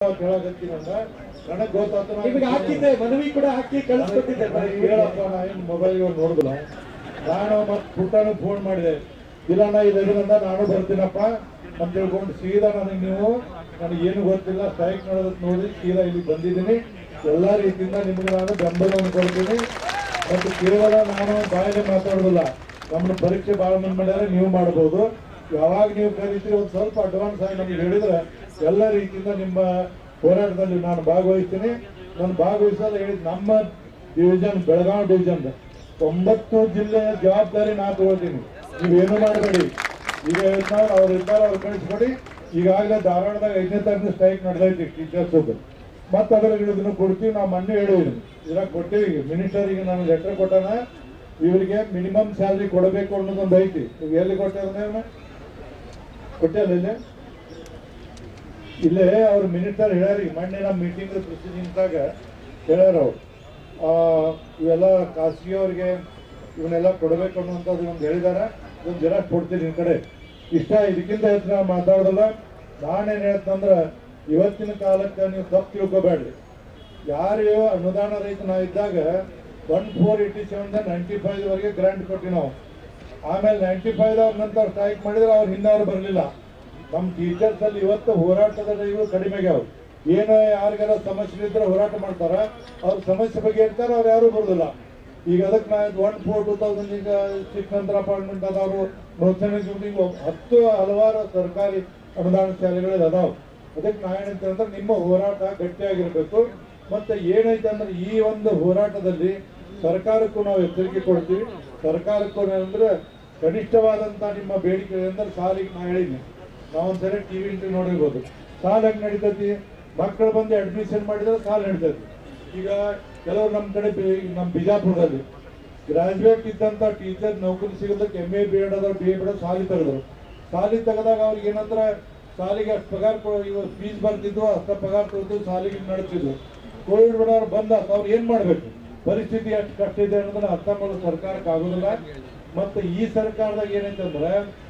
ಕೇಳಕತ್ತೀನಂದ ನನಗ್ ಗೊತ್ತಾತ ನಿಮಗೆ ಹಾಕಿದ್ದೆ ಮನವಿ ಕೂಡ ಹಾಕಿ ಕಳಿಸ್ಕೊಟ್ಟಿದ್ದೆ ಹೇಳಪ್ಪ ನಾ ಏನು ಮೊಬೈಲ್ ನೋಡಿಲ್ಲ ನಾನು ಮತ್ತೆ ಪುಟ್ಟನು ಫೋನ್ ಮಾಡಿದೆ ಇಲ್ಲಣ್ಣ ಇದರಿಂದ ನಾನು ಬರ್ತೀನಪ್ಪ ಅಂತ ಹೇಳ್ಕೊಂಡು ಸೀದಾ ನನಗೆ ನೀವು ನನಗೆ ಏನು ಗೊತ್ತಿಲ್ಲ ಸ್ಟ್ರೈಕ್ ಮಾಡೋದಕ್ಕೆ ನೋಡಿ ಸೀದಾ ಇಲ್ಲಿ ಬಂದಿದ್ದೀನಿ ಎಲ್ಲ ರೀತಿಯಿಂದ ನಿಮ್ಗೆ ನಾನು ಬೆಂಬಲವನ್ನು ಕೊಡ್ತೀನಿ ಮತ್ತು ಕೇವಲ ನಾನು ಬಾಯಲ್ಲಿ ಮಾತಾಡೋದಿಲ್ಲ ನಮ್ಮ ಪರೀಕ್ಷೆ ಭಾಳ ಮಂದಿ ಮಾಡ್ಯಾರ ನೀವು ಮಾಡ್ಬೋದು ಯಾವಾಗ ನೀವು ಕರೀತೀರಿ ಒಂದು ಸ್ವಲ್ಪ ಅಡ್ವಾನ್ಸ್ ಆಗಿ ನಮ್ಗೆ ಹೇಳಿದ್ರೆ ಎಲ್ಲ ರೀತಿಯಿಂದ ನಿಮ್ಮ ಹೋರಾಟದಲ್ಲಿ ನಾನು ಭಾಗವಹಿಸ್ತೀನಿ ನಾನು ಭಾಗವಹಿಸಲು ಹೇಳಿದ ನಮ್ಮ ಡಿವಿಷನ್ ಬೆಳಗಾವಿ ಡಿವಿಷನ್ ಒಂಬತ್ತು ಜಿಲ್ಲೆಯ ಜವಾಬ್ದಾರಿ ನಾನು ತಗೊಳ್ತೀನಿ ನೀವೇನು ಮಾಡಬೇಡಿ ಈಗ ಹೇಳ್ತಾರೆ ಅವ್ರು ಇರ್ತಾರೆ ಅವ್ರು ಕಳಿಸ್ಕೊಡಿ ಈಗಾಗಲೇ ಧಾರವಾಡದಾಗ ಐದನೇ ತಾರೀಕು ಸ್ಟ್ರೈಕ್ ನಡೆದೈತಿ ಟೀಚರ್ಸ್ ಮತ್ತೆ ಅದರ ಇದನ್ನು ಕೊಡ್ತೀವಿ ನಾವು ಮೊನ್ನೆ ಹೇಳಿದ್ವಿ ಇದ್ರಾಗ ಕೊಟ್ಟಿವಿ ಮಿನಿಸ್ಟರಿಗೆ ನಾನು ಲೆಟರ್ ಕೊಟ್ಟಾನ ಇವರಿಗೆ ಮಿನಿಮಮ್ ಸ್ಯಾಲ್ರಿ ಕೊಡಬೇಕು ಅನ್ನೋದೊಂದು ಐತಿ ಈಗ ಎಲ್ಲಿ ಕೊಟ್ಟಿದ್ರೆ ಕೊಟ್ಟಿಲ್ಲ ಇಲ್ಲಿ ಇಲ್ಲೇ ಅವ್ರ ಮಿನಿಸ್ಟರ್ ಹೇಳ್ಯಾರಿ ಮೊನ್ನೆ ನಮ್ಮ ಮೀಟಿಂಗ್ ಪ್ರೊಸೀಜಿಂಗ್ದಾಗ ಹೇಳ್ಯಾರ ಅವ್ರು ಆ, ಇವೆಲ್ಲ ಖಾಸಗಿಯವ್ರಿಗೆ ಇವನ್ನೆಲ್ಲ ಕೊಡಬೇಕು ಅನ್ನುವಂಥದ್ದು ಒಂದು ಹೇಳಿದಾರೆ ಇದೊಂದು ಜರ ಕೊಡ್ತೀನಿ ನಿಮ್ಮ ಕಡೆ ಇಷ್ಟ ಇದಕ್ಕಿಂತ ಹೆಚ್ಚು ನಾವು ಮಾತಾಡೋದಲ್ಲ ನಾನೇನು ಹೇಳ್ತಂದ್ರೆ ಇವತ್ತಿನ ಕಾಲಕ್ಕೆ ನೀವು ತಪ್ಪು ತಿಳ್ಕೊಬೇಡ್ರಿ ಯಾರು ಅನುದಾನ ರಹಿತ ನಾವು ಇದ್ದಾಗ one four eighty seven ninety five ವರೆಗೆ ಗ್ರಾಂಟ್ ಕೊಟ್ಟಿವಿ ನಾವು ಆಮೇಲೆ ನೈಂಟಿ ಫೈವ್ ಅವ್ರ ನಂತರ ಸ್ಟ್ರೈಕ್ ಮಾಡಿದ್ರೆ ಅವ್ರ ಹಿಂದೆ ಅವ್ರು ಬರಲಿಲ್ಲ ನಮ್ಮ ಟೀಚರ್ಸ್ ಅಲ್ಲಿ ಇವತ್ತು ಹೋರಾಟದ ಇವು ಕಡಿಮೆ ಆಗ್ಯಾವ ಏನೋ ಯಾರಿಗಾರ ಸಮಸ್ಯೆ ಇದ್ರೆ ಹೋರಾಟ ಮಾಡ್ತಾರ ಅವ್ರ ಸಮಸ್ಯೆ ಬಗ್ಗೆ ಹೇಳ್ತಾರೆ ಅವ್ರು ಯಾರು ಬರೋದಿಲ್ಲ ಈಗ ಅದಕ್ಕೆ ನಾ ಒನ್ ಫೋರ್ ಟೂ ತೌಸಂಡ್ ಈಗ ಸಿಕ್ಸ್ ನಂತರ ಅಪಾಯಿಂಟ್ಮೆಂಟ್ ಅದಾವರು ಪ್ರೋತ್ಸಾಹ ಈಗ ಹತ್ತು ಹಲವಾರು ಸರ್ಕಾರಿ ಅನುದಾನ ಶಾಲೆಗಳು ಅದಾವ ಅದಕ್ಕೆ ನಾ ಏನಂತ ಅಂದ್ರೆ ನಿಮ್ಮ ಹೋರಾಟ ಗಟ್ಟಿಯಾಗಿರ್ಬೇಕು ಮತ್ತೆ ಏನೈತೆ ಅಂದ್ರೆ ಈ ಒಂದು ಹೋರಾಟದಲ್ಲಿ ಸರ್ಕಾರಕ್ಕೂ ನಾವು ಎಚ್ಚರಿಕೆ ಕೊಡ್ತೀವಿ ಸರ್ಕಾರಕ್ಕೂ ಅಂದ್ರೆ ಕನಿಷ್ಠವಾದಂತ ನಿಮ್ಮ ಬೇಡಿಕೆ ಅಂದ್ರೆ ಸಾಲಿಗೆ ನಾ ಹೇಳಿದ್ನಿ ನಾವೊಂದ್ಸರಿ ಟಿವಿ ಇಂಟು ನೋಡಿರ್ಬೋದು ಸಾಲ ಹೆಂಗ್ ನಡೀತೈತಿ ಮಕ್ಕಳು ಬಂದು ಅಡ್ಮಿಷನ್ ಮಾಡಿದ್ರೆ ಸಾಲ ನಡೀತೈತಿ ಈಗ ಕೆಲವರು ನಮ್ಮ ಕಡೆ ಬಿ- ನಮ್ಮ ಬಿಜಾಪುರದಲ್ಲಿ ಗ್ರಾಜುಯೇಟ್ ಇದ್ದಂತ ಟೀಚರ್ ನೌಕರಿ ಸಿಗೋದಕ್ಕೆ ಎಮ್ ಎ ಬಿ ಎಡ್ ಅದ ಬಿ ಎ ಬಿ ಸಾಲಿ ತೆಗೆದ್ರು ಸಾಲಿ ತೆಗೆದಾಗ ಅವ್ರಿಗೆ ಏನಂದ್ರೆ ಸಾಲಿಗೆ ಅಷ್ಟು ಪಗಾರ ಕೊ- ಇವ ಫೀಸ್ ಬರ್ತಿದ್ವು ಅಷ್ಟ ಪಗಾರ ಕೊಡ್ತು ಸಾಲಿಗೆ ನಡೆಸ್ತಿದ್ವು ಕೋವಿಡ್ ಬಿಡೋರು ಬಂದ ಅವ್ರು ಏನ್ ಮಾಡ್ಬೇಕು ಪರಿಸ್ಥಿತಿ ಎಷ್ಟು ಕಷ್ಟ ಇದೆ ಅನ್ನೋದನ್ನ ಅರ್ಥ ಮಾಡೋ ಸರ್ಕಾರಕ್ಕೆ ಆಗೋದಿಲ್ಲ ಮತ್ತೆ ಈ ಸರ್ಕಾರದಾಗ ಏನೈತೆ ಅಂದ್ರೆ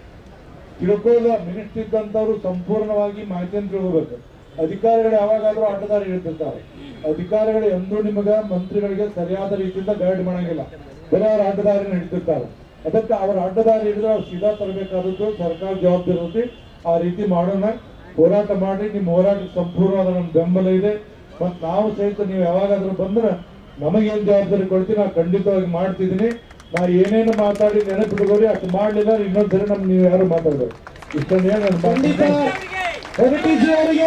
ತಿಳ್ಕೊಳ್ಳೋ ಮಿನಿಸ್ಟರ್ ಇದ್ದಂಥವ್ರು ಸಂಪೂರ್ಣವಾಗಿ ಮಾಹಿತಿಯನ್ನು ತಿಳ್ಕೋಬೇಕು ಅಧಿಕಾರಿಗಳು ಯಾವಾಗಾದ್ರೂ ಅಡ್ಡದಾರಿ ಇಡ್ತಿರ್ತಾರೆ ಅಧಿಕಾರಿಗಳು ಎಂದೂ ನಿಮಗ ಮಂತ್ರಿಗಳಿಗೆ ಸರಿಯಾದ ರೀತಿಯಿಂದ ಗೈಡ್ ಮಾಡಂಗಿಲ್ಲ ಬರೀ ಅವ್ರ ಅಡ್ಡದಾರಿ ಹಿಡಿತಿರ್ತಾರೆ ಅದಕ್ಕೆ ಅವ್ರ ಅಡ್ಡದಾರಿ ಹಿಡಿದ್ರೆ ಅವ್ರು ಸೀದಾ ತರಬೇಕಾದದ್ದು ಸರ್ಕಾರ ಜವಾಬ್ದಾರಿ ಇರುತ್ತೆ ಆ ರೀತಿ ಮಾಡೋಣ ಹೋರಾಟ ಮಾಡಿ ನಿಮ್ಮ ಹೋರಾಟಕ್ಕೆ ಸಂಪೂರ್ಣವಾದ ನಮ್ಮ ಬೆಂಬಲ ಇದೆ ಮತ್ತು ನಾವು ಸಹಿತ ನೀವು ಯಾವಾಗಾದ್ರೂ ಬಂದ್ರೆ ನಮಗೇನು ಜವಾಬ್ದಾರಿ ಕೊಡ್ತೀವಿ ನಾವು ಖಂಡಿತವಾಗಿ ಮಾಡ್ತಿದ್ದೀನಿ ನಾ ಏನೇನು ಮಾತಾಡಿ ನೆನಪಿಟ್ಕೋರಿ ಅಷ್ಟು ಮಾಡ್ಲಿಲ್ಲ ಇನ್ನೊಂದ್ಸರಿ ನಮ್ ನೀವು ಯಾರು ಮಾತಾಡ್ಬೇಕು ಇಷ್ಟೊಂದು ಹೇಳಿ ನಾನು ಖಂಡಿತ ಮಾತಾಡ್ತೀನಿ. ವೆಂಕಟೇಶ್ ಅವರಿಗೆ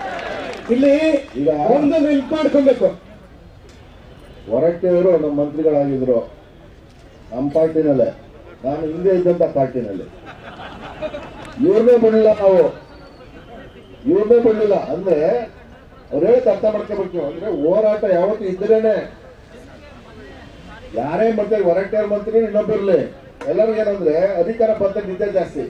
ಇಲ್ಲಿ ಈಗ ಒಂದು ನೆನ್ಪು ಮಾಡ್ಕೊಬೇಕು ಹೊರಟ್ಟಿಯವರು ನಮ್ಮ ಮಂತ್ರಿಗಳಾಗಿದ್ರು ನಮ್ಮ ಪಾರ್ಟಿನಲ್ಲೇ ನಾನು ಹಿಂದೆ ಇದ್ದಂತ ಪಾರ್ಟಿನಲ್ಲಿ ಇವ್ರನ್ನೇ ಬಿಡಲಿಲ್ಲ ನಾವು ಇವ್ರನ್ನೇ ಬಿಡಲಿಲ್ಲ ಅಂದ್ರೆ ಅವ್ರು ಹೇಳಿ ಅರ್ಥ ಮಾಡ್ಕೋಬೇಕು ಅಂದ್ರೆ ಹೋರಾಟ ಯಾವತ್ತು ಇದ್ರೇನೆ ಯಾರೇ ಮಂತ್ರಿ ಹೊರಟ್ಟಿಯವ್ರ ಮಂತ್ರಿ ಇನ್ನೊಬ್ಬಿರ್ಲಿ ಎಲ್ಲರಿಗೂ ಏನಂದ್ರೆ ಅಧಿಕಾರ ಬಂದ ನಿದ್ದೆ ಜಾಸ್ತಿ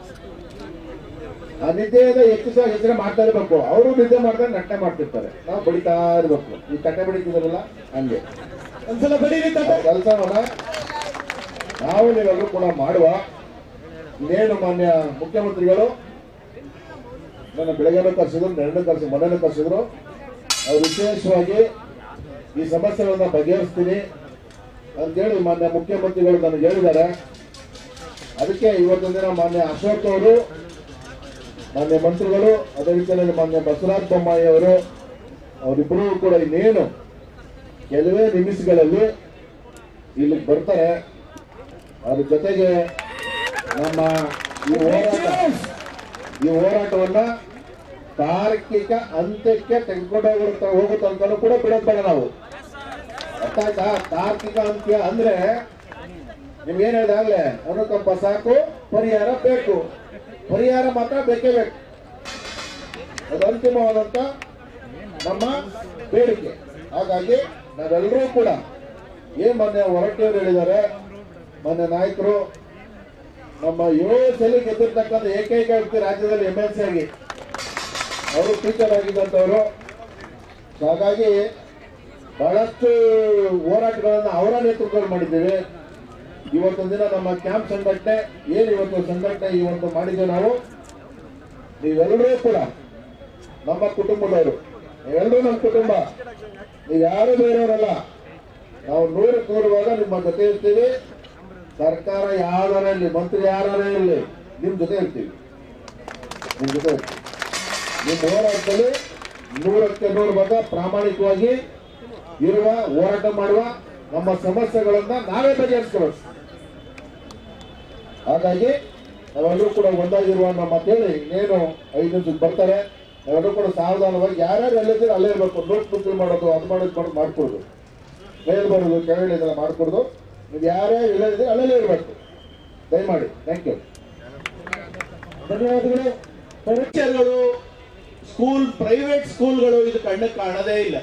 ಆ ನಿದ್ದೆಯಿಂದ ಹೆಚ್ಚು ಸಹ ಯೋಚನೆ ಮಾಡ್ತಾ ಇರ್ಬೇಕು ಅವರು ನಿದ್ದೆ ಮಾಡ್ತಾರೆ ನಟನೆ ಮಾಡ್ತಿರ್ತಾರೆ ನಾವು ಬಡಿತಾ ಇರ್ಬೇಕು ಈ ತಟ್ಟೆ ಬಡಿತಿದಾರಲ್ಲ ಹಂಗೆ ಒಂದ್ಸಲ ಬಡೀರಿ ತಟ್ಟೆ ಕೆಲಸವನ್ನ ನಾವು ನೀವೆಲ್ಲರೂ ಕೂಡ ಮಾಡುವ ಇನ್ನೇನು ಮಾನ್ಯ ಮುಖ್ಯಮಂತ್ರಿಗಳು ನನ್ನ ಬೆಳಗ್ಗೆನೂ ಕರೆಸಿದ್ರು ನೆರಳು ಕರೆಸಿ ಮನೆಯಲ್ಲೂ ಕರೆಸಿದ್ರು ಅವ್ರು ವಿಶೇಷವಾಗಿ ಈ ಸಮಸ್ಯೆಗಳನ್ನ ಬಗೆಹರಿಸ್ತೀನಿ ಅಂತೇಳಿ ಮಾನ್ಯ ಮುಖ್ಯಮಂತ್ರಿಗಳು ನನಗೆ ಹೇಳಿದ್ದಾರೆ ಅದಕ್ಕೆ ಇವತ್ತಿನ ದಿನ ಮಾನ್ಯ ಅಶೋಕ್ ಅವರು ಮಾನ್ಯ ಮಂತ್ರಿಗಳು ಅದೇ ರೀತಿಯಲ್ಲಿ ಮಾನ್ಯ ಬಸವರಾಜ ಬೊಮ್ಮಾಯಿ ಅವರು ಅವರಿಬ್ಬರೂ ಕೂಡ ಇನ್ನೇನು ಕೆಲವೇ ನಿಮಿಷಗಳಲ್ಲಿ ಇಲ್ಲಿಗೆ ಬರ್ತಾರೆ ಅದ್ರ ಜೊತೆಗೆ ನಮ್ಮ ಈ ಹೋರಾಟ ಈ ಹೋರಾಟವನ್ನ ತಾರ್ಕಿಕ ಅಂತ್ಯಕ್ಕೆ ತೆಗೆದುಕೊಂಡು ಹೋಗುತ್ತ ಹೋಗೋ ತನಕನೂ ಕೂಡ ಬಿಡೋದ್ ಬೇಡ ನಾವು ಅರ್ಥ ಆಯ್ತಾ ತಾರ್ಕಿಕ ಅಂತ್ಯ ಅಂದ್ರೆ ನಿಮ್ಗೆ ಏನ್ ಹೇಳಿದೆ ಆಗ್ಲೇ ಅನುಕಂಪ ಸಾಕು ಪರಿಹಾರ ಬೇಕು ಪರಿಹಾರ ಮಾತ್ರ ಬೇಕೇ ಬೇಕು ಅದು ಅಂತಿಮವಾದಂತ ನಮ್ಮ ಬೇಡಿಕೆ ಹಾಗಾಗಿ ನಾವೆಲ್ಲರೂ ಕೂಡ ಏನ್ ಮೊನ್ನೆ ಹೊರಟಿಯವರು ಹೇಳಿದ್ದಾರೆ ಮೊನ್ನೆ ನಾಯಕರು ನಮ್ಮ ಏಳು ಸಲ ಗೆದ್ದಿರ್ತಕ್ಕಂಥ ಏಕೈಕ ವ್ಯಕ್ತಿ ರಾಜ್ಯದಲ್ಲಿ ಎಂ ಎಲ್ ಸಿ ಆಗಿ ಅವರು ಟೀಚರ್ ಆಗಿದ್ದಂಥವ್ರು ಸೊ ಹಾಗಾಗಿ ಬಹಳಷ್ಟು ಹೋರಾಟಗಳನ್ನ ಅವರ ನೇತೃತ್ವದಲ್ಲಿ ಮಾಡಿದ್ದೇವೆ ಇವತ್ತೊಂದು ದಿನ ನಮ್ಮ ಕ್ಯಾಂಪ್ ಸಂಘಟನೆ ಏನು ಇವತ್ತು ಸಂಘಟನೆ ಇವತ್ತು ಮಾಡಿದ್ದೇವೆ ನಾವು ನೀವೆಲ್ಲರೂ ಕೂಡ ನಮ್ಮ ಕುಟುಂಬದವರು ಎಲ್ಲರೂ ನಮ್ಮ ಕುಟುಂಬ ನೀವು ಯಾರು ಬೇರೆಯವರಲ್ಲ ನಾವು ನೂರಕ್ಕೆ ನೂರು ಭಾಗ ನಿಮ್ಮ ಜೊತೆ ಇರ್ತೀವಿ ಸರ್ಕಾರ ಯಾರೇ ಇರಲಿ ಮಂತ್ರಿ ಯಾರೇ ಇರಲಿ ನಿಮ್ ಜೊತೆ ಇರ್ತೀವಿ ನಿಮ್ ಜೊತೆ ಇರ್ತೀವಿ ನಿಮ್ಮ ಹೋರಾಟದಲ್ಲಿ ನೂರಕ್ಕೆ ನೂರು ಭಾಗ ಪ್ರಾಮಾಣಿಕವಾಗಿ ಇರುವ ಹೋರಾಟ ಮಾಡುವ ನಮ್ಮ ಸಮಸ್ಯೆಗಳನ್ನ ನಾವೇ ಬಗೆಹರಿಸ್ಕೊಳ್ಬೇಕು ಹಾಗಾಗಿ ನಾವೆಲ್ಲರೂ ಕೂಡ ಒಂದಾಗಿರುವ ನಮ್ಮ ಮಾತೇಳಿ ಇನ್ನೇನು ಐದು ನಿಮಿಷಕ್ಕೆ ಬರ್ತಾರೆ ನಾವೆಲ್ಲರೂ ಕೂಡ ಸಾವಧಾನವಾಗಿ ಯಾರ್ಯಾರು ಎಲ್ಲಿದ್ದೀರ ಅಲ್ಲೇ ಇರಬೇಕು ನೋಟ್ ಮುಕ್ತಿ ಮಾಡೋದು ಅದು ಮಾಡೋದು ಮಾಡೋದು ಮಾಡ್ಕೊಡುದು ಮೇಲ್ ಬರೋದು ಕೆಳಗಡೆ ಇದೆಲ್ಲ ಮಾಡ್ಕೊಡುದು ನೀವು ಯಾರ್ಯಾರು ಇಲ್ಲದಿದ್ದೀರ ಅಲ್ಲೇ ಇರಬೇಕು ದಯಮಾಡಿ ಥ್ಯಾಂಕ್ ಯು ಧನ್ಯವಾದಗಳು ಟೀಚರ್ಗಳು ಸ್ಕೂಲ್ ಪ್ರೈವೇಟ್ ಸ್ಕೂಲ್ಗಳು ಇದು ಕಣ್ಣಕ್ಕೆ ಕಾಣದೇ ಇಲ್ಲ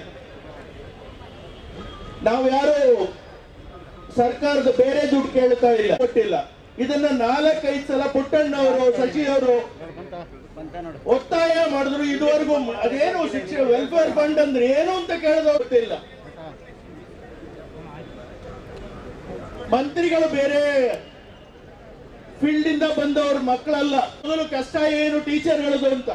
ನಾವು ಯಾರು ಸರ್ಕಾರದ ಬೇರೆ ದುಡ್ಡು ಕೇಳ್ತಾ ಇಲ್ಲ ಕೊಟ್ಟಿಲ್ಲ ಇದನ್ನ ನಾಲ್ಕೈದು ಸಲ ಪುಟ್ಟಣ್ಣವರು ಶಶಿಯವರು ಒತ್ತಾಯ ಮಾಡಿದ್ರು ಇದುವರೆಗೂ ಅದೇನು ಶಿಕ್ಷಣ ವೆಲ್ಫೇರ್ ಫಂಡ್ ಅಂದ್ರೆ ಏನು ಅಂತ ಕೇಳೋದು ಗೊತ್ತಿಲ್ಲ ಮಂತ್ರಿಗಳು ಬೇರೆ ಫೀಲ್ಡ್ ಇಂದ ಬಂದವ್ರ ಮಕ್ಕಳಲ್ಲ ಮೊದಲು ಕಷ್ಟ ಏನು ಟೀಚರ್ಗಳದು ಅಂತ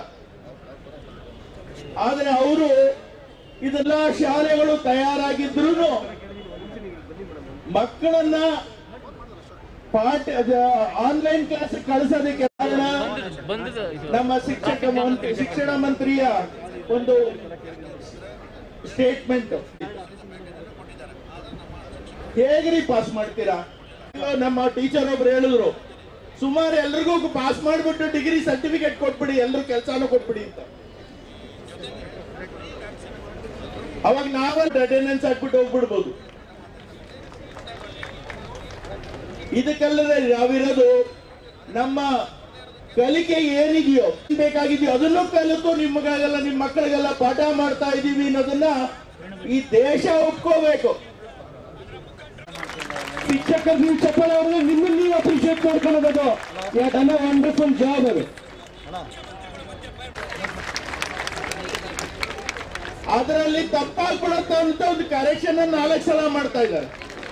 ಆದ್ರೆ ಅವರು ಇದೆಲ್ಲ ಶಾಲೆಗಳು ತಯಾರಾಗಿದ್ರು ಮಕ್ಕಳನ್ನ ಪಾಠ ಆನ್ಲೈನ್ ಕ್ಲಾಸ್ ಕಳಿಸೋದಕ್ಕೆ ಕಾರಣ ನಮ್ಮ ಶಿಕ್ಷಕ ಮಂತ್ರಿ ಶಿಕ್ಷಣ ಮಂತ್ರಿಯ ಒಂದು ಸ್ಟೇಟ್ಮೆಂಟ್ ಹೇಗ್ರಿ ಪಾಸ್ ಮಾಡ್ತೀರಾ ಇವಾಗ ನಮ್ಮ ಟೀಚರ್ ಒಬ್ರು ಹೇಳಿದ್ರು ಸುಮಾರು ಎಲ್ರಿಗೂ ಪಾಸ್ ಮಾಡ್ಬಿಟ್ಟು ಡಿಗ್ರಿ ಸರ್ಟಿಫಿಕೇಟ್ ಕೊಟ್ಬಿಡಿ ಎಲ್ರು ಕೆಲಸನೂ ಕೊಟ್ಬಿಡಿ ಅಂತ ಅವಾಗ ನಾವಲ್ಲಿ ಅಟೆಂಡೆನ್ಸ್ ಹಾಕ್ಬಿಟ್ಟು ಹೋಗ್ಬಿಡ್ಬೋದು ಇದಕ್ಕೆಲ್ಲದೆ ನಾವಿರೋದು ನಮ್ಮ ಕಲಿಕೆ ಏನಿದೆಯೋ ಬೇಕಾಗಿದೆಯೋ ಅದನ್ನು ಕಲಿತು ನಿಮಗಾಗೆಲ್ಲ ನಿಮ್ಮ ಮಕ್ಕಳಿಗೆಲ್ಲ ಪಾಠ ಮಾಡ್ತಾ ಇದೀವಿ ಅನ್ನೋದನ್ನ ಈ ದೇಶ ಒಪ್ಕೋಬೇಕು ಶಿಕ್ಷಕರು ನೀವು ಚಪ್ಪಾಳೆ ಅವ್ರಿಗೆ ನಿಮ್ಮನ್ನ ನೀವು ಅಪ್ರಿಶಿಯೇಟ್ ಮಾಡ್ಕೊಳ್ಳೋದು ya done a wonderful job ಅದು ಅದರಲ್ಲಿ ತಪ್ಪಾಗ್ಬಿಡುತ್ತೆ ಅಂತ ಒಂದು ಕರೆಕ್ಷನ್ ನಾಲ್ಕು ಸಲ ಮಾಡ್ತಾ ಇದ್ದಾರೆ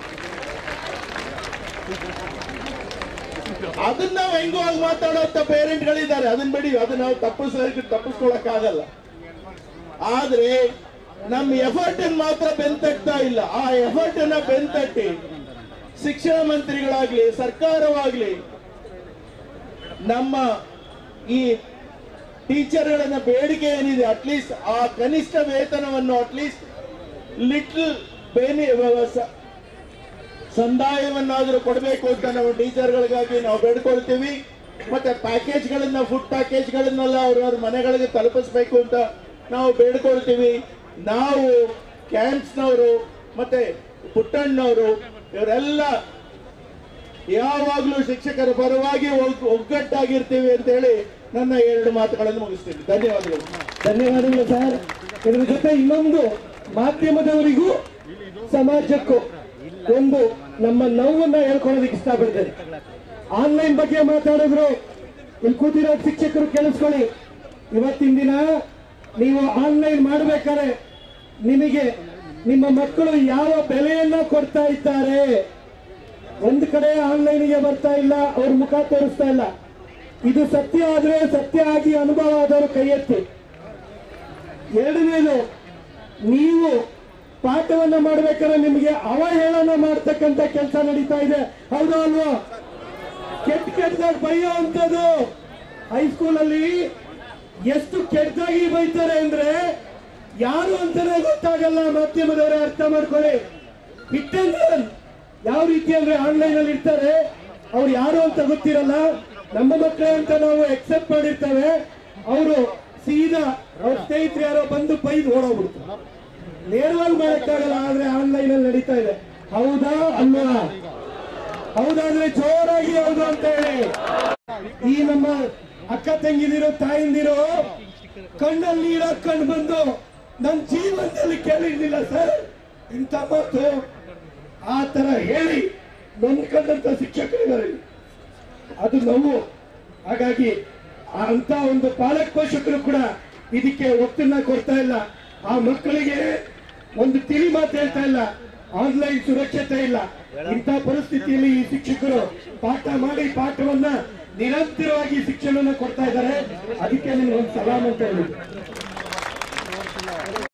ಅದನ್ನ ನಾವು ಹೆಂಗೋ ಆಗಿ ಮಾತಾಡೋಂತ ಪೇರೆಂಟ್ ಗಳಿದ್ದಾರೆ ಅದನ್ನ ಬಿಡಿ ಅದನ್ನ ನಾವು ತಪ್ಪಿಸ್ ತಪ್ಪಿಸ್ಕೊಳಕ್ ಆಗಲ್ಲ ಆದ್ರೆ ನಮ್ಮ ಎಫರ್ಟ್ ಮಾತ್ರ ಬೆಂತಟ್ತಾ ಇಲ್ಲ ಆ ಎಫರ್ಟ್ ಅನ್ನ ಬೆಂತಟ್ಟಿ ಶಿಕ್ಷಣ ಮಂತ್ರಿಗಳಾಗ್ಲಿ ಸರ್ಕಾರವಾಗ್ಲಿ ನಮ್ಮ ಈ ಟೀಚರ್ಗಳನ್ನ ಬೇಡಿಕೆ ಏನಿದೆ ಅಟ್ಲೀಸ್ಟ್ ಆ ಕನಿಷ್ಠ ವೇತನವನ್ನು ಅಟ್ಲೀಸ್ಟ್ ಲಿಟ್ಲ್ ಬೇನಿ ಸ- ಸಂದಾಯವನ್ನಾದರೂ ಕೊಡಬೇಕು ಅಂತ ನಾವು ಟೀಚರ್ಗಳಿಗಾಗಿ ನಾವು ಬೇಡ್ಕೊಳ್ತೀವಿ ಮತ್ತೆ ಪ್ಯಾಕೇಜ್ಗಳನ್ನ ಫುಡ್ ಪ್ಯಾಕೇಜ್ಗಳನ್ನೆಲ್ಲ ಅವ್ರವ್ರ ಮನೆಗಳಿಗೆ ತಲುಪಿಸ್ಬೇಕು ಅಂತ ನಾವು ಬೇಡ್ಕೊಳ್ತೀವಿ ನಾವು ಕ್ಯಾಂಪ್ಸ್ನವರು ಮತ್ತೆ ಪುಟ್ಟಣ್ಣವರು ಇವರೆಲ್ಲ ಯಾವಾಗ್ಲೂ ಶಿಕ್ಷಕರ ಪರವಾಗಿ ಒಗ್- ಒಗ್ಗಟ್ಟಾಗಿರ್ತೀವಿ ಅಂತ ಹೇಳಿ ನನ್ನ ಎರಡು ಮಾತುಗಳನ್ನು ಮುಗಿಸ್ತೀನಿ ಧನ್ಯವಾದಗಳು ಧನ್ಯವಾದಗಳು ಸರ್ ಇದ್ರ ಜೊತೆ ಇನ್ನೊಂದು ಮಾಧ್ಯಮದವರಿಗೂ ಸಮಾಜಕ್ಕೂ ಒಂದು ನಮ್ಮ ನೋವನ್ನ ಹೇಳ್ಕೊಳ್ಳೋದಕ್ಕೆ ಇಷ್ಟಪಡ್ತೇನೆ ಆನ್ಲೈನ್ ಬಗ್ಗೆ ಮಾತಾಡಿದ್ರು ಇಲ್ಲಿ ಕೂತಿರೋ ಶಿಕ್ಷಕರು ಕೇಳಿಸ್ಕೊಳ್ಳಿ ಇವತ್ತಿನ ದಿನ ನೀವು ಆನ್ಲೈನ್ ಮಾಡ್ಬೇಕಾದ್ರೆ ನಿಮಗೆ ನಿಮ್ಮ ಮಕ್ಕಳು ಯಾವ ಬೆಲೆಯನ್ನ ಕೊಡ್ತಾ ಇದ್ದಾರೆ ಒಂದು ಕಡೆ ಆನ್ಲೈನ್ಗೆ ಬರ್ತಾ ಇಲ್ಲ ಅವ್ರ ಮುಖ ತೋರಿಸ್ತಾ ಇಲ್ಲ ಇದು ಸತ್ಯ ಆದ್ರೆ ಸತ್ಯ ಆಗಿ ಅನುಭವ ಆದವರು ಕೈ ಎತ್ತಿ ಎರಡನೇದು ನೀವು ಪಾಠವನ್ನ ಮಾಡ್ಬೇಕಾದ್ರೆ ನಿಮಗೆ ಅವಹೇಳನ ಮಾಡ್ತಕ್ಕಂತ ಕೆಲಸ ನಡೀತಾ ಇದೆ ಹೌದಾ ಅಲ್ವಾ ಕೆಟ್ಟ ಕೆಟ್ಟದಾಗ ಬೈಯೋ ಅಂತದ್ದು ಹೈಸ್ಕೂಲಲ್ಲಿ ಎಷ್ಟು ಕೆಟ್ಟದಾಗಿ ಬೈತಾರೆ ಅಂದ್ರೆ ಯಾರು ಅಂತಾನೆ ಗೊತ್ತಾಗಲ್ಲ ಮಾಧ್ಯಮದವರೇ ಅರ್ಥ ಮಾಡ್ಕೊಳ್ಳಿ ಹಿಟ್ ಅಂಡ್ ರನ್ ಯಾವ ರೀತಿ ಅಂದ್ರೆ ಆನ್ಲೈನ್ ಅಲ್ಲಿ ಇರ್ತಾರೆ ಅವ್ರು ಯಾರು ಅಂತ ಗೊತ್ತಿರಲ್ಲ ನಮ್ಮ ಮಕ್ಕಳೇ ಅಂತ ನಾವು ಎಕ್ಸೆಪ್ಟ್ ಮಾಡಿರ್ತೇವೆ ಅವರು ಸೀದಾ ಅವ್ರ ಸ್ನೇಹಿತರು ಯಾರೋ ಬಂದು ಬೈದು ಓಡೋಗ್ಬಿಡ್ತಾರೆ ನೇರವಾಗಿ ಮಾಡಕ್ಕಾಗಲ್ಲ ಆದ್ರೆ ಆನ್ಲೈನ್ ಅಲ್ಲಿ ನಡೀತಾ ಇದೆ ಹೌದಾ ಅಲ್ವಾ ಹೌದಾದ್ರೆ ಜೋರಾಗಿ ಹೌದು ಅಂತ ಹೇಳಿ ಈ ನಮ್ಮ ಅಕ್ಕ ತಂಗಿದಿರೋ ತಾಯಿಂದಿರೋ ಕಣ್ಣಲ್ಲಿ ನೀರು ಹಾಕೊಂಡು ಬಂದು ನನ್ನ ಜೀವನದಲ್ಲಿ ಕೇಳಿರ್ಲಿಲ್ಲ ಸರ್ ಇಂಥ ಮಾತು ಆ ತರ ಹೇಳಿ ನೊಂದ್ಕೊಂಡಂತ ಶಿಕ್ಷಕರಿದ್ದಾರೆ ಅದು ನೋವು ಹಾಗಾಗಿ ಆ ಅಂತ ಒಂದು ಪಾಲಕ ಪೋಷಕರು ಕೂಡ ಇದಕ್ಕೆ ಒತ್ತನ್ನ ಕೊಡ್ತಾ ಇಲ್ಲ ಆ ಮಕ್ಕಳಿಗೆ ಒಂದು ತಿಳಿ ಮಾತು ಹೇಳ್ತಾ ಇಲ್ಲ ಆನ್ಲೈನ್ ಸುರಕ್ಷತೆ ಇಲ್ಲ ಇಂಥ ಪರಿಸ್ಥಿತಿಯಲ್ಲಿ ಈ ಶಿಕ್ಷಕರು ಪಾಠ ಮಾಡಿ ಪಾಠವನ್ನ ನಿರಂತರವಾಗಿ ಶಿಕ್ಷಣವನ್ನ ಕೊಡ್ತಾ ಇದ್ದಾರೆ ಅದಕ್ಕೆ ನಿಮ್ಗೆ ಒಂದು ಸಲಾಮ್ ಅಂತ ಹೇಳಿ